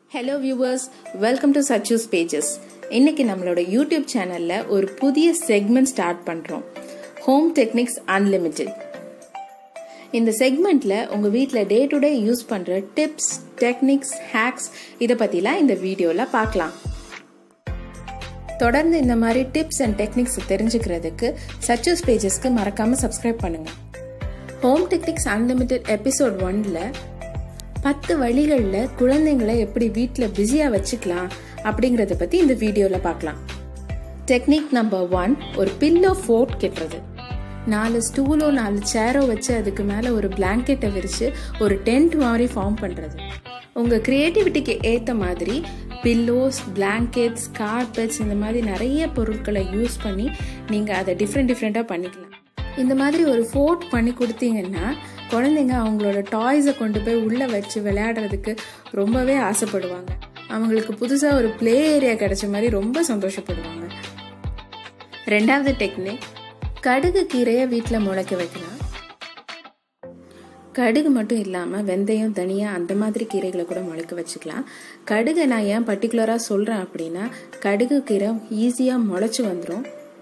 hello viewers welcome to Sachu's pages இன்னைக்கு நம்மளோட YouTube சேனல்ல ஒரு புதிய செக்மெண்ட் ஸ்டார்ட் பண்றோம் ஹோம் டெக்னிக்ஸ் அன்லிமிட்டெட் இந்த செக்மெண்ட்ல உங்க வீட்டில் டே டு டே யூஸ் பண்ற டிப்ஸ் டெக்னிக்ஸ் ஹேக்ஸ் இதை பத்திலாம் இந்த வீடியோல பார்க்கலாம் தொடர்ந்து இந்த மாதிரி டிப்ஸ் அண்ட் டெக்னிக்ஸ் தெரிஞ்சுக்கிறதுக்கு சச்சூஸ் பேஜஸ்க்கு மறக்காம சப்ஸ்கிரைப் பண்ணுங்க ஹோம் டெக்னிக்ஸ் அன்லிமிட்டெட் எபிசோட் ஒன்ல பத்து வழிகளில் குழந்தைங்களை எப்படி வீட்டில் பிஸியாக வச்சுக்கலாம் அப்படிங்கிறத பற்றி இந்த வீடியோவில் பார்க்கலாம் டெக்னிக் நம்பர் ஒன் ஒரு பில்லோ ஃபோர்ட் கெட்டுறது நாலு ஸ்டூலோ நாலு சேரோ வச்சு அதுக்கு மேலே ஒரு பிளாங்கெட்டை விரித்து ஒரு டென்ட் மாதிரி ஃபார்ம் பண்ணுறது உங்கள் க்ரியேட்டிவிட்டிக்கு ஏற்ற மாதிரி பில்லோஸ் பிளாங்கெட்ஸ் கார்பெட்ஸ் இந்த மாதிரி நிறைய பொருட்களை யூஸ் பண்ணி நீங்கள் அதை டிஃப்ரெண்ட் டிஃப்ரெண்ட்டாக பண்ணிக்கலாம் இந்த மாதிரி ஒரு ஃபோர்ட் பண்ணி கொடுத்தீங்கன்னா குழந்தைங்க அவங்களோட டாய்ஸை கொண்டு போய் உள்ளே வச்சு விளையாடுறதுக்கு ரொம்பவே ஆசைப்படுவாங்க அவங்களுக்கு புதுசாக ஒரு ப்ளே ஏரியா கிடைச்ச மாதிரி ரொம்ப சந்தோஷப்படுவாங்க ரெண்டாவது டெக்னிக் கடுகு கீரையை வீட்டில் முளைக்க வைக்கலாம் கடுகு மட்டும் இல்லாமல் வெந்தயம் தனியாக அந்த மாதிரி கீரைகளை கூட முளைக்க வச்சுக்கலாம் கடுகை நான் ஏன் பர்டிகுலராக சொல்கிறேன் அப்படின்னா கடுகு கீரை ஈஸியாக முளைச்சி வந்துடும்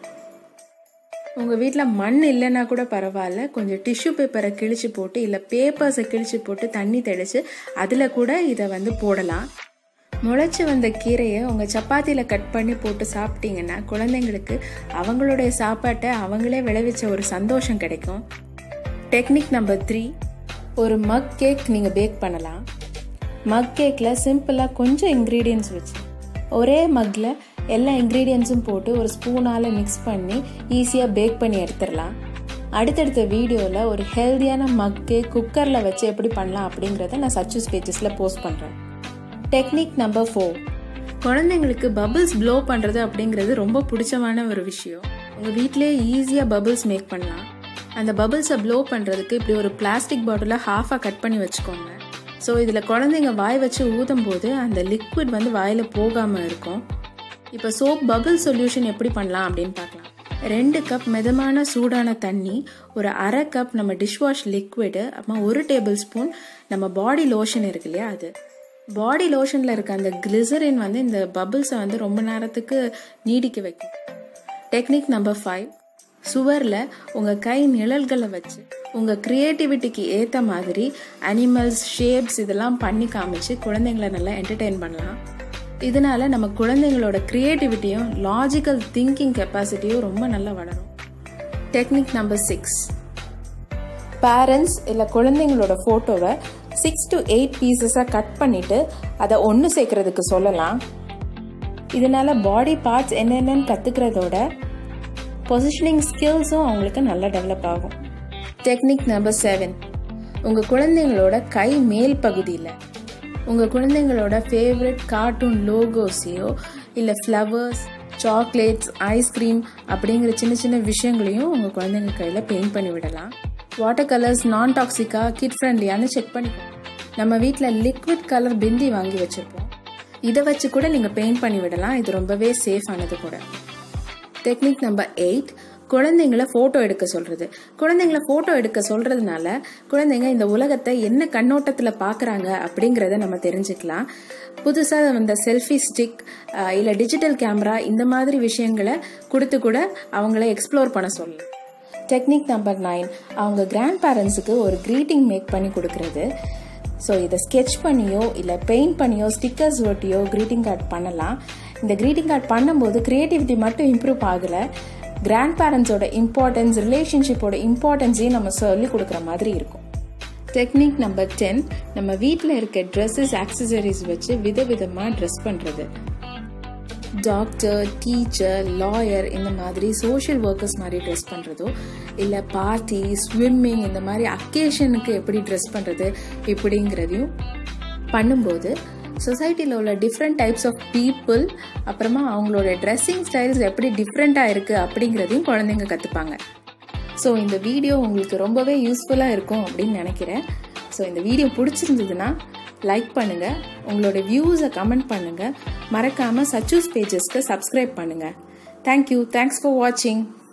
உங்கள் வீட்டில் மண் இல்லைன்னா கூட பரவாயில்ல கொஞ்சம் டிஷ்யூ பேப்பரை கிழிச்சு போட்டு இல்லை பேப்பர்ஸை கிழிச்சு போட்டு தண்ணி தெளித்து அதில் கூட இதை வந்து போடலாம் முளைச்சி வந்த கீரையை உங்கள் சப்பாத்தியில் கட் பண்ணி போட்டு சாப்பிட்டீங்கன்னா குழந்தைங்களுக்கு அவங்களுடைய சாப்பாட்டை அவங்களே விளைவிச்ச ஒரு சந்தோஷம் கிடைக்கும் டெக்னிக் நம்பர் த்ரீ ஒரு மக் கேக் நீங்கள் பேக் பண்ணலாம் மக் கேக்கில் சிம்பிளாக கொஞ்சம் இன்க்ரீடியன்ஸ் வச்சு ஒரே மக்கில் எல்லா இன்க்ரீடியன்ஸும் போட்டு ஒரு ஸ்பூனால் மிக்ஸ் பண்ணி ஈஸியாக பேக் பண்ணி எடுத்துடலாம் அடுத்தடுத்த வீடியோவில் ஒரு ஹெல்த்தியான மக்கு குக்கரில் வச்சு எப்படி பண்ணலாம் அப்படிங்கிறத நான் சச்சூஸ் பேஜஸில் போஸ்ட் பண்ணுறேன் டெக்னிக் நம்பர் ஃபோர் குழந்தைங்களுக்கு பபிள்ஸ் ப்ளோ பண்ணுறது அப்படிங்கிறது ரொம்ப பிடிச்சமான ஒரு விஷயம் உங்கள் வீட்டிலே ஈஸியாக பபிள்ஸ் மேக் பண்ணலாம் அந்த பபிள்ஸை ப்ளோ பண்ணுறதுக்கு இப்படி ஒரு பிளாஸ்டிக் பாட்டிலை ஹாஃபாக கட் பண்ணி வச்சுக்கோங்க ஸோ இதில் குழந்தைங்க வாய் வச்சு ஊதும் போது அந்த லிக்விட் வந்து வாயில் போகாமல் இருக்கும் இப்போ சோப் பபிள் சொல்யூஷன் எப்படி பண்ணலாம் அப்படின்னு பார்க்கலாம் ரெண்டு கப் மிதமான சூடான தண்ணி ஒரு அரை கப் நம்ம டிஷ்வாஷ் லிக்விடு அப்புறமா ஒரு டேபிள் ஸ்பூன் நம்ம பாடி லோஷன் இருக்கு இல்லையா அது பாடி லோஷனில் இருக்க அந்த கிளிசரின் வந்து இந்த பபிள்ஸை வந்து ரொம்ப நேரத்துக்கு நீடிக்க வைக்கும் டெக்னிக் நம்பர் ஃபைவ் சுவரில் உங்கள் கை நிழல்களை வச்சு உங்கள் க்ரியேட்டிவிட்டிக்கு ஏற்ற மாதிரி அனிமல்ஸ் ஷேப்ஸ் இதெல்லாம் பண்ணி காமிச்சு குழந்தைங்கள நல்லா என்டர்டெயின் பண்ணலாம் இதனால நம்ம குழந்தைங்களோட க்ரியேட்டிவிட்டியும் லாஜிக்கல் திங்கிங் கெப்பாசிட்டியும் ரொம்ப நல்லா வளரும் டெக்னிக் நம்பர் சிக்ஸ் பேரண்ட்ஸ் இல்லை குழந்தைங்களோட ஃபோட்டோவை சிக்ஸ் டு எயிட் பீசஸாக கட் பண்ணிட்டு அதை ஒன்று சேர்க்கறதுக்கு சொல்லலாம் இதனால பாடி பார்ட்ஸ் என்னென்னு கற்றுக்கிறதோட பொசிஷனிங் ஸ்கில்ஸும் அவங்களுக்கு நல்லா டெவலப் ஆகும் டெக்னிக் நம்பர் செவன் உங்கள் குழந்தைங்களோட கை மேல் பகுதியில் உங்கள் குழந்தைங்களோட ஃபேவரட் கார்ட்டூன் லோகோஸையோ இல்லை ஃப்ளவர்ஸ் சாக்லேட்ஸ் ஐஸ்கிரீம் அப்படிங்கிற சின்ன சின்ன விஷயங்களையும் உங்கள் குழந்தைங்க கையில் பெயிண்ட் பண்ணி விடலாம் வாட்டர் கலர்ஸ் நான் டாக்ஸிக்காக கிட் ஃப்ரெண்ட்லியானு செக் பண்ணிக்கோங்க நம்ம வீட்டில் லிக்விட் கலர் பிந்தி வாங்கி வச்சுருப்போம் இதை வச்சு கூட நீங்கள் பெயிண்ட் பண்ணி விடலாம் இது ரொம்பவே சேஃபானது கூட டெக்னிக் நம்பர் எயிட் குழந்தைங்கள ஃபோட்டோ எடுக்க சொல்கிறது குழந்தைங்கள ஃபோட்டோ எடுக்க சொல்கிறதுனால குழந்தைங்க இந்த உலகத்தை என்ன கண்ணோட்டத்தில் பார்க்குறாங்க அப்படிங்கிறத நம்ம தெரிஞ்சுக்கலாம் புதுசாக வந்த செல்ஃபி ஸ்டிக் இல்லை டிஜிட்டல் கேமரா இந்த மாதிரி விஷயங்களை கொடுத்து கூட அவங்கள எக்ஸ்ப்ளோர் பண்ண சொல்லலாம் டெக்னிக் நம்பர் நைன் அவங்க கிராண்ட் பேரண்ட்ஸுக்கு ஒரு க்ரீட்டிங் மேக் பண்ணி கொடுக்கறது ஸோ இதை ஸ்கெச் பண்ணியோ இல்லை பெயிண்ட் பண்ணியோ ஸ்டிக்கர்ஸ் ஒட்டியோ க்ரீட்டிங் கார்டு பண்ணலாம் இந்த க்ரீட்டிங் கார்டு பண்ணும்போது க்ரியேட்டிவிட்டி மட்டும் இம்ப்ரூவ் ஆகலை கிராண்ட் பேரண்ட்ஸோட இம்பார்ட்டன்ஸ் ரிலேஷன்ஷிப்போட இம்பார்ட்டன்ஸையும் நம்ம சொல்லி கொடுக்குற மாதிரி இருக்கும் டெக்னிக் நம்பர் டென் நம்ம வீட்டில் இருக்க ட்ரெஸ்ஸஸ் ஆக்சசரிஸ் வச்சு விதவிதமாக ட்ரெஸ் பண்ணுறது டாக்டர் டீச்சர் லாயர் இந்த மாதிரி சோஷியல் ஒர்க்கர்ஸ் மாதிரி ட்ரெஸ் பண்ணுறதோ இல்லை பார்ட்டி ஸ்விம்மிங் இந்த மாதிரி அக்கேஷனுக்கு எப்படி ட்ரெஸ் பண்ணுறது இப்படிங்கிறதையும் பண்ணும்போது சொசைட்டியில் உள்ள டிஃப்ரெண்ட் டைப்ஸ் ஆஃப் பீப்புள் அப்புறமா அவங்களோட ட்ரெஸ்ஸிங் ஸ்டைல்ஸ் எப்படி டிஃப்ரெண்ட்டாக இருக்குது அப்படிங்கிறதையும் குழந்தைங்க கற்றுப்பாங்க ஸோ இந்த வீடியோ உங்களுக்கு ரொம்பவே யூஸ்ஃபுல்லாக இருக்கும் அப்படின்னு நினைக்கிறேன் ஸோ இந்த வீடியோ பிடிச்சிருந்ததுன்னா லைக் பண்ணுங்கள் உங்களோட வியூஸை கமெண்ட் பண்ணுங்கள் மறக்காமல் சச்சூஸ் பேஜஸ்க்கு சப்ஸ்கிரைப் பண்ணுங்கள் தேங்க்யூ தேங்க்ஸ் ஃபார் வாட்சிங்